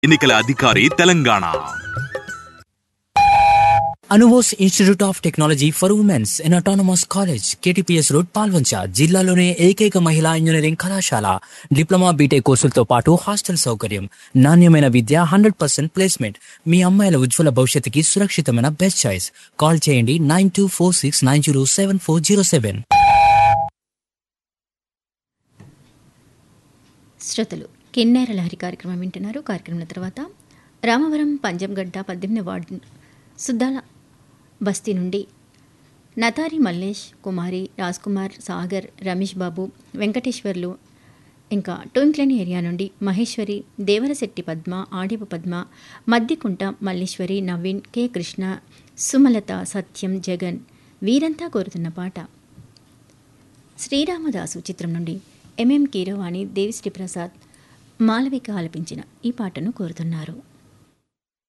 ఎన్నికల అధికారి తెలంగాణ అనువోస్ institute of technology for women's in autonomous college KTPS road Palvancha జిల్లాలోనే ఏకైక మహిళా ఇంజనీరింగ్ కళాశాల డిప్లొమా బీటెక్ కోర్సులతో పాటు హాస్టల్ సౌకర్యం నాణ్యమైన విద్య హండ్రెడ్ పర్సెంట్ ప్లేస్మెంట్ మీ అమ్మాయిల ఉజ్వల భవిష్యత్తుకి సురక్షితమైన బెస్ట్ చాయిస్ కాల్ చేయండి nine two four six nine zero seven four zero seven శ్రోతలు కిన్నెర లహరి కార్యక్రమం వింటున్నారు కార్యక్రమం తర్వాత రామవరం పంజంగడ్డ పద్దెనిమిది వార్డు సుద్దాల బస్తీ నుండి నతారి మల్లేష్ కుమారి రాజ్ కుమార్ సాగర్ రమేష్ బాబు వెంకటేశ్వర్లు ఇంకా టోంక్లేని ఏరియా నుండి మహేశ్వరి దేవరశెట్టి పద్మ ఆడిపు పద్మ మద్దికుంట మల్లీశ్వరి నవీన్ కె కృష్ణ సుమలత సత్యం జగన్ వీరంతా కోరుతున్న పాట శ్రీరామదాసు చిత్రం నుండి ఎంఎం కీరవాణి దేవిశ్రీ ప్రసాద్ మాలవిక ఆలపించిన ఈ పాటను కోరుతున్నారు